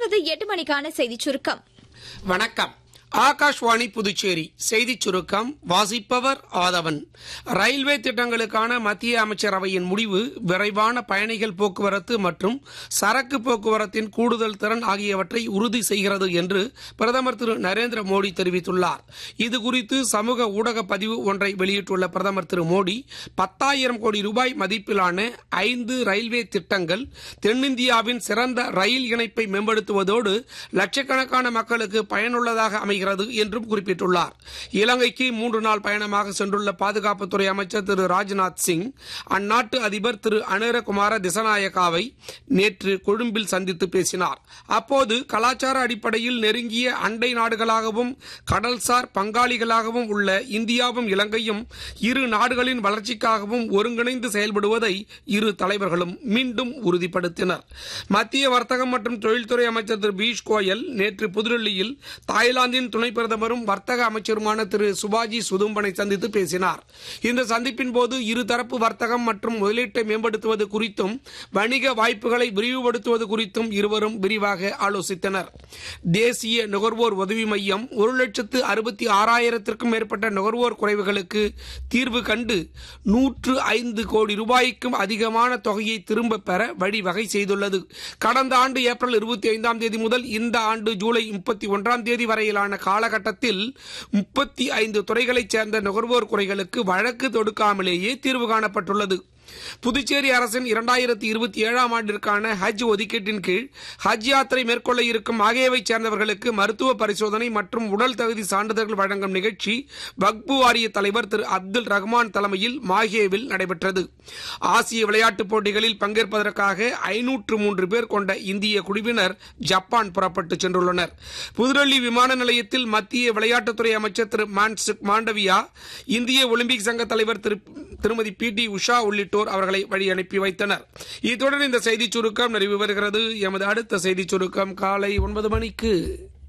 தொடர்வது எட்டு மணிக்கான செய்திச் சுருக்கம் வணக்கம் ஆகாஷ்வாணி புதுச்சேரி செய்திச் சுருக்கம் வாசிப்பவர் ஆதவன் ரயில்வே திட்டங்களுக்கான மத்திய அமைச்சரவையின் முடிவு விரைவான பயணிகள் போக்குவரத்து மற்றும் சரக்கு போக்குவரத்தின் கூடுதல் திறன் ஆகியவற்றை உறுதி செய்கிறது என்று பிரதமர் திரு நரேந்திர மோடி தெரிவித்துள்ளார் இதுகுறித்து சமூக ஊடக பதிவு ஒன்றை வெளியிட்டுள்ள பிரதமர் திரு மோடி பத்தாயிரம் கோடி ரூபாய் மதிப்பிலான ஐந்து ரயில்வே திட்டங்கள் தென்னிந்தியாவின் சிறந்த ரயில் இணைப்பை மேம்படுத்துவதோடு லட்சக்கணக்கான மக்களுக்கு பயனுள்ளதாக அமைகிறது என்றும் குறிப்பிட்டுள்ளார் இலங்கைக்கு மூன்று நாள் பயணமாக சென்றுள்ள பாதுகாப்புத்துறை அமைச்சர் திரு ராஜ்நாத் சிங் அந்நாட்டு அதிபர் திரு அனுரகுமார திசநாயக்காவை நேற்று கொழும்பில் சந்தித்து பேசினார் அப்போது கலாச்சார அடிப்படையில் நெருங்கிய அண்டை நாடுகளாகவும் கடல்சார் பங்காளிகளாகவும் உள்ள இந்தியாவும் இலங்கையும் இரு நாடுகளின் வளர்ச்சிக்காகவும் ஒருங்கிணைந்து செயல்படுவதை இரு தலைவர்களும் மீண்டும் உறுதிப்படுத்தினர் மத்திய வர்த்தகம் மற்றும் தொழில்துறை அமைச்சர் திரு பியூஷ் கோயல் நேற்று புதுடெல்லியில் தாய்லாந்தின் துணை பிரதமரும் வர்த்தக அமைச்சருமான திரு சுபாஜி சுதும்பனை சந்தித்து பேசினார் இந்த சந்திப்பின் போது இருதரப்பு வர்த்தகம் மற்றும் முதலீட்டை மேம்படுத்துவது குறித்தும் வணிக வாய்ப்புகளை விரிவுபடுத்துவது குறித்தும் இருவரும் விரிவாக ஆலோசித்தனர் தேசிய நுகர்வோர் உதவி மையம் ஒரு லட்சத்து அறுபத்தி ஆறாயிரத்திற்கும் மேற்பட்ட நுகர்வோர் குறைவுகளுக்கு தீர்வு கண்டு நூற்று ஐந்து கோடி ரூபாய்க்கும் அதிகமான தொகையை திரும்ப பெற வழிவகை செய்துள்ளது கடந்த ஆண்டு ஏப்ரல் இருபத்தி ஐந்தாம் தேதி முதல் இந்த ஆண்டு ஜூலை முப்பத்தி ஒன்றாம் தேதி வரையிலான காலகட்டத்தில் முப்பத்தி ஐந்து துறைகளைச் சேர்ந்த நுகர்வோர் குறைகளுக்கு வழக்கு தொடுக்காமலேயே தீர்வு காணப்பட்டுள்ளது புதுச்சேரி அரசின் இரண்டாயிரத்தி இருபத்தி ஏழாம் ஆண்டிற்கான ஹஜ் ஒதுக்கீட்டின் கீழ் ஹஜ் யாத்திரை மேற்கொள்ள இருக்கும் ஆகியவைச் சேர்ந்தவர்களுக்கு மருத்துவ பரிசோதனை மற்றும் உடல் தகுதி சான்றிதழ்கள் வழங்கும் நிகழ்ச்சி வக்பு வாரிய தலைவர் திரு அப்துல் ரஹ்மான் தலைமையில் மாஹேவில் நடைபெற்றது ஆசிய விளையாட்டுப் போட்டிகளில் பங்கேற்பதற்காக ஐநூற்று மூன்று பேர் கொண்ட இந்திய குழுவினர் ஜப்பான் புறப்பட்டு சென்றுள்ளனர் புதுடெல்லி விமான நிலையத்தில் மத்திய விளையாட்டுத்துறை அமைச்சர் திரு மான்சுக் மாண்டவியா இந்திய ஒலிம்பிக் சங்க தலைவர் திரு திருமதி பி டி உஷா உள்ளிட்டோர் அவர்களை வழி அனுப்பி வைத்தனர் இத்துடன் இந்த செய்திச் சுருக்கம் நிறைவு பெறுகிறது எமது அடுத்த செய்திச் சுருக்கம் காலை ஒன்பது மணிக்கு